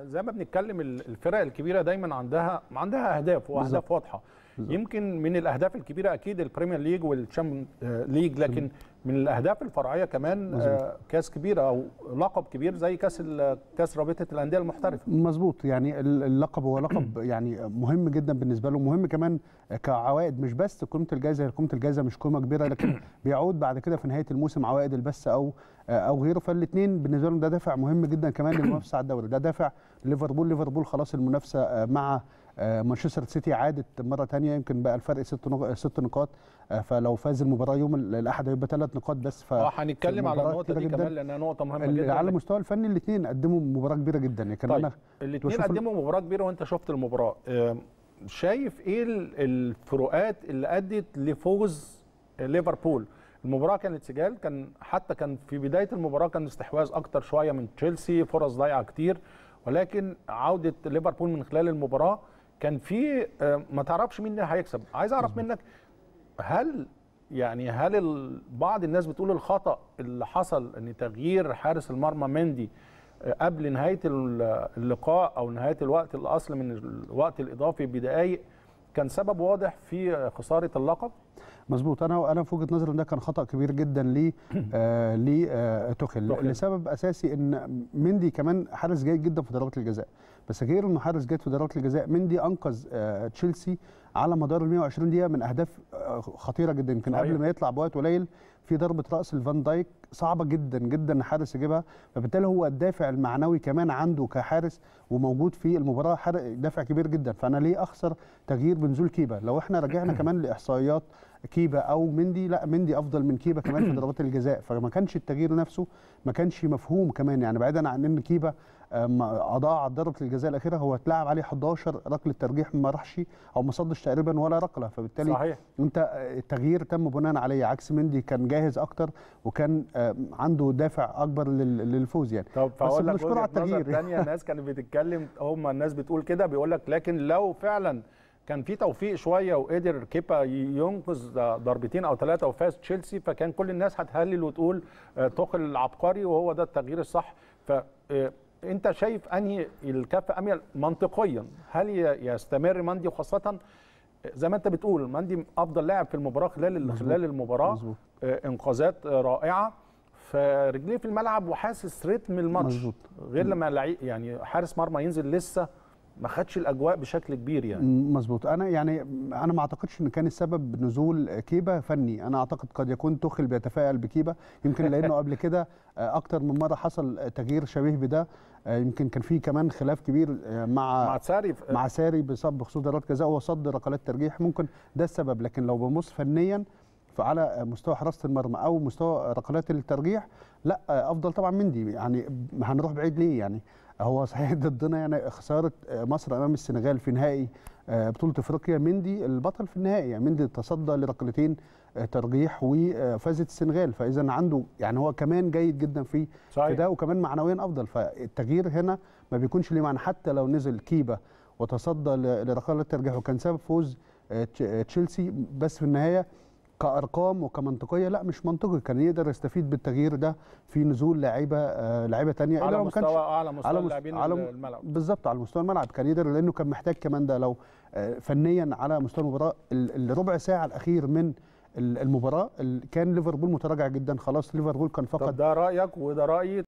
زي ما بنتكلم ال- الفرق الكبيره دايما عندها عندها اهداف واهداف بالظبط. واضحه يمكن من الاهداف الكبيره اكيد البريمير ليج والتشامبيون آه، ليج لكن من الاهداف الفرعيه كمان آه، كاس كبيره او لقب كبير زي كاس ال- كاس رابطه الانديه المحترفه مظبوط يعني ال- اللقب هو لقب يعني مهم جدا بالنسبه له مهم كمان كعوائد مش بس قيمه الجائزه قيمه الجائزه مش قيمه كبيره لكن بيعود بعد كده في نهايه الموسم عوائد البث او او غيره فالاثنين بالنسبه لهم ده دافع مهم جدا كمان للمنافسه على الدوري ده دافع ليفربول ليفربول خلاص المنافسه مع مانشستر سيتي عادت مره ثانيه يمكن بقى الفرق ست نق- ست نقاط فلو فاز المباراه يوم الاحد هيبقى ثلاث نقاط بس ف اه هنتكلم على المباراة النقطه دي كتيرة جداً. كمان لانها نقطه مهمه ال- جدا على المستوى الفني الاثنين قدموا مباراه كبيره جدا يعني كان طيب انا الاثنين بشوف ال- قدموا مباراه كبيره وانت شفت المباراه آه، شايف ايه ال- الفروقات اللي ادت لفوز ليفربول المباراه كانت سجال كان حتى كان في بدايه المباراه كان استحواذ اكتر شويه من تشيلسي فرص ضايعه كتير ولكن عوده ليفربول من خلال المباراه كان في آه، ما تعرفش مين اللي هيكسب عايز اعرف منك هل يعني هل ال- بعض الناس بتقول الخطا اللي حصل ان تغيير حارس المرمى مندي آه، قبل نهايه ال- اللقاء او نهايه الوقت الاصل من الوقت الاضافي بدقائق كان سبب واضح في خساره اللقب مظبوط انا انا في وجهه نظري ان ده كان خطا كبير جدا ل آه لتوخيل توخيل. لسبب اساسي ان مندي كمان حارس جيد جدا في ضربات الجزاء بس غير انه حارس جيد في ضربات الجزاء مندي انقذ آه تشيلسي على مدار ال 120 دقيقه من اهداف آه خطيره جدا يمكن صحيح. قبل ما يطلع بوقت قليل في ضربه راس الفان دايك صعبه جدا جدا ان حارس يجيبها فبالتالي هو الدافع المعنوي كمان عنده كحارس وموجود في المباراه حر- دافع كبير جدا فانا ليه اخسر تغيير بنزول كيبا لو احنا رجعنا كمان لاحصائيات كيبا او مندي لا مندي افضل من كيبا كمان في ضربات الجزاء فما كانش التغيير نفسه ما كانش مفهوم كمان يعني بعيدا عن ان كيبا آم، اضاع ضربه الجزاء الاخيره هو اتلعب عليه 11 ركله ترجيح ما راحش او ما صدش تقريبا ولا ركله فبالتالي صحيح انت آه، التغيير تم بناء عليه عكس مندي كان جاهز اكتر وكان آم، عنده دافع اكبر لل- للفوز يعني طب فاقول لك بنشكره على وجهه نظر التغيير. ثانيه الناس كانت بتتكلم هم الناس بتقول كده بيقول لك لكن لو فعلا كان في توفيق شويه وقدر كيبا ينقذ ضربتين او ثلاثه وفاز تشيلسي فكان كل الناس هتهلل وتقول آه، توخل العبقري وهو ده التغيير الصح ف آه، انت شايف انهي الكفه اميل منطقيا هل ي- يستمر مندي وخاصه زي ما انت بتقول مندي افضل لاعب في المباراه خلال مظبوط. خلال المباراه مظبوط. آه، انقاذات آه، رائعه فرجليه في الملعب وحاسس رتم الماتش مظبوط. غير لما لعيب يعني حارس مرمى ينزل لسه ما خدش الاجواء بشكل كبير يعني مظبوط انا يعني انا ما اعتقدش ان كان السبب نزول كيبا فني انا اعتقد قد يكون توخل بيتفائل بكيبا يمكن لانه قبل كده اكتر من مره حصل تغيير شبيه بده يمكن كان في كمان خلاف كبير مع مع تساري مع ساري بسبب بخصوص ضربات جزاء وصد ركلات ترجيح ممكن ده السبب لكن لو بنبص فنيا فعلى مستوى حراسه المرمى او مستوى ركلات الترجيح لا افضل طبعا مندي يعني هنروح بعيد ليه يعني هو صحيح ضدنا يعني خساره مصر امام السنغال في نهائي بطوله افريقيا مندي البطل في النهائي يعني مندي تصدى لركلتين ترجيح وفازت السنغال فاذا عنده يعني هو كمان جيد جدا في صحيح. في ده وكمان معنويا افضل فالتغيير هنا ما بيكونش ليه معنى حتى لو نزل كيبا وتصدى ل- لركلات الترجيح وكان سبب فوز آه، تش- آه، تشيلسي بس في النهايه كارقام وكمنطقيه لا مش منطقي كان يقدر يستفيد بالتغيير ده في نزول لعيبه آه، لعيبه ثانيه على مستوى اعلى مستوى على مست- اللاعبين على م- الملعب بالظبط على مستوى الملعب كان يقدر لانه كان محتاج كمان ده لو آه، فنيا على مستوى المباراه ال- الربع ساعه الاخير من ال- المباراه ال- كان ليفربول متراجع جدا خلاص ليفربول كان طب فقد ده رايك وده رايي